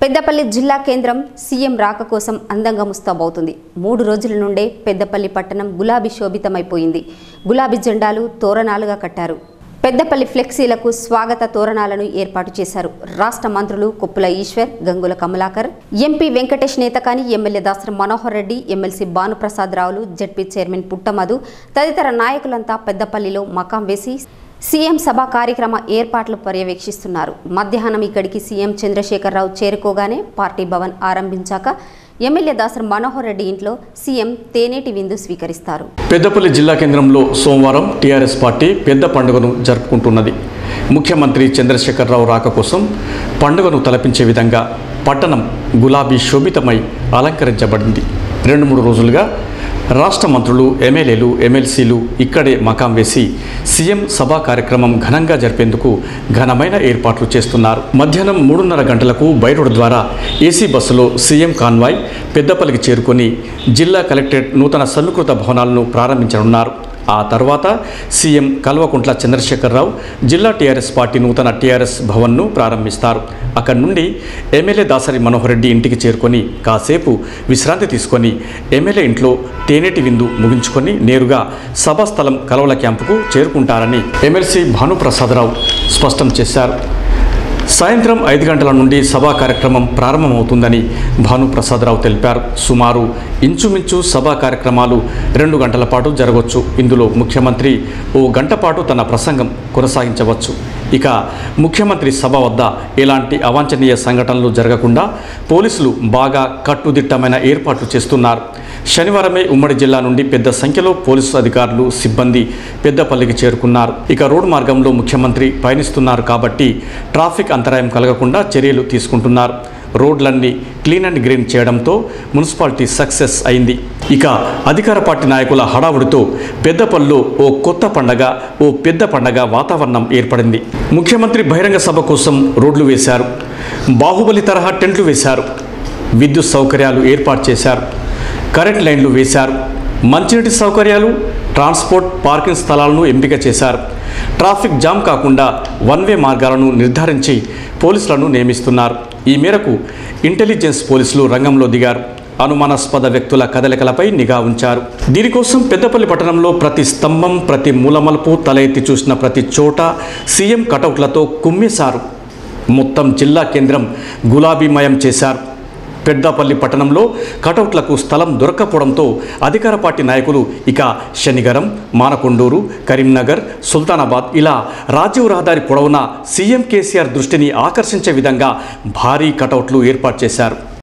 పెద్దపల్లి జిల్లా కేంద్రం సీఎం రాక కోసం అందంగా ముస్తాబవుతుంది మూడు రోజుల నుండే పెద్దపల్లి పట్టణం గులాబీ శోభితమైపోయింది గులాబీ జెండాలు తోరణాలుగా కట్టారు పెద్దపల్లి ఫ్లెక్సీలకు స్వాగత తోరణాలను ఏర్పాటు చేశారు రాష్ట్ర మంత్రులు Koppula Eshwar Gangula Kamalakar MP Venkatesh Netakani MLA Dasari Manohar Reddy MLC Bhanu Prasad రావులు జడ్పీ చైర్మన్ పుట్టమధు తదితర నాయకులంతా పెద్దపల్లిలో మకాం వేసి సీఎం సభ కార్యక్రమ ఏర్పాట్లు పర్యవేక్షిస్తున్నారు మధ్యాహ్నం ఇక్కడికి సీఎం చంద్రశేఖరరావు చేరుకోగానే పార్టీ భవన్ ఆరంభించాక ఎమ్మెల్యే దాసరి మనోహర్ రెడ్డి ఇంట్లో సీఎం తేనేటి విందు స్వీకరిస్తారు పెద్దపల్లి జిల్లా కేంద్రంలో సోమవారం టీఆర్ఎస్ పార్టీ పెద్ద పండుగను జరుపుకుంటున్నది ముఖ్యమంత్రి చంద్రశేఖరరావు రాక కోసం పండుగను తలపించే విధంగా పట్టణం గులాబీ శోభితమై అలంకరించబడింది రెండు మూడు రోజులుగా రాష్ట్ర మంత్రులు ఎమ్మెల్యేలు ఎమ్మెల్సీలు ఇక్కడే మకాం వేసి సీఎం సభా కార్యక్రమం ఘనంగా జరిపేందుకు ఘనమైన ఏర్పాట్లు చేస్తున్నారు మధ్యాహ్నం మూడున్నర గంటలకు బైరోడ్ ద్వారా ఏసీ బస్సులో సీఎం కాన్వాయ్ పెద్దపల్లికి చేరుకొని జిల్లా కలెక్టరేట్ నూతన సన్నుకృత భవనాలను ప్రారంభించనున్నారు ఆ తర్వాత సీఎం కల్వకుంట్ల చంద్రశేఖరరావు జిల్లా టీఆర్ఎస్ పార్టీ నూతన టీఆర్ఎస్ భవన్ను ప్రారంభిస్తారు అక్కడి నుండి ఎమ్మెల్యే దాసరి మనోహర్ రెడ్డి ఇంటికి చేరుకొని కాసేపు విశ్రాంతి తీసుకొని ఎమ్మెల్యే ఇంట్లో తేనెటి విందు ముగించుకొని నేరుగా సభాస్థలం కలవల క్యాంపుకు చేరుకుంటారని ఎమ్మెల్సీ భానుప్రసాదరావు స్పష్టం చేశారు సాయంత్రం ఐదు గంటల నుండి సభా కార్యక్రమం ప్రారంభమవుతుందని భానుప్రసాదరావు తెలిపారు సుమారు ఇంచుమించు సభా కార్యక్రమాలు రెండు గంటల పాటు జరగవచ్చు ఇందులో ముఖ్యమంత్రి ఓ గంట పాటు తన ప్రసంగం కొనసాగించవచ్చు ఇక ముఖ్యమంత్రి సభ వద్ద ఎలాంటి అవాంఛనీయ సంఘటనలు జరగకుండా పోలీసులు బాగా కట్టుదిట్టమైన ఏర్పాట్లు చేస్తున్నారు శనివారమే ఉమ్మడి జిల్లా నుండి పెద్ద సంఖ్యలో పోలీసు అధికారులు సిబ్బంది పెద్దపల్లికి చేరుకున్నారు ఇక రోడ్డు మార్గంలో ముఖ్యమంత్రి పయనిస్తున్నారు కాబట్టి ట్రాఫిక్ అంతరాయం కలగకుండా చర్యలు తీసుకుంటున్నారు రోడ్లన్నీ క్లీన్ అండ్ గ్రీన్ చేయడంతో మున్సిపాలిటీ సక్సెస్ అయింది ఇక అధికార పార్టీ నాయకుల హడావుడితో పెద్దపల్లిలో ఓ కొత్త పండగ ఓ పెద్ద పండగ వాతావరణం ఏర్పడింది ముఖ్యమంత్రి బహిరంగ సభ కోసం రోడ్లు వేశారు బాహుబలి తరహా టెంట్లు వేశారు విద్యుత్ సౌకర్యాలు ఏర్పాటు చేశారు కరెంట్ లైన్లు వేశారు మంచినీటి సౌకర్యాలు ట్రాన్స్పోర్ట్ పార్కింగ్ స్థలాలను ఎంపిక చేశారు ట్రాఫిక్ జామ్ కాకుండా వన్ వే మార్గాలను నిర్ధారించి పోలీసులను నియమిస్తున్నారు ఈ మేరకు ఇంటెలిజెన్స్ పోలీసులు రంగంలో దిగారు అనుమానాస్పద వ్యక్తుల కదలికలపై నిఘా ఉంచారు దీనికోసం పెద్దపల్లి పట్టణంలో ప్రతి స్తంభం ప్రతి మూలమలుపు తల ఎత్తి చూసిన ప్రతి చోట సీఎం కటౌట్లతో కుమ్మేశారు మొత్తం జిల్లా కేంద్రం గులాబీమయం చేశారు పెద్దపల్లి పట్టణంలో కటౌట్లకు స్థలం దొరక్కపోవడంతో అధికార పార్టీ నాయకులు ఇక శనిగరం మానకొండూరు కరీంనగర్ సుల్తానాబాద్ ఇలా రాజీవ్ రహదారి పొడవునా సీఎం కేసీఆర్ దృష్టిని ఆకర్షించే విధంగా భారీ కటౌట్లు ఏర్పాటు చేశారు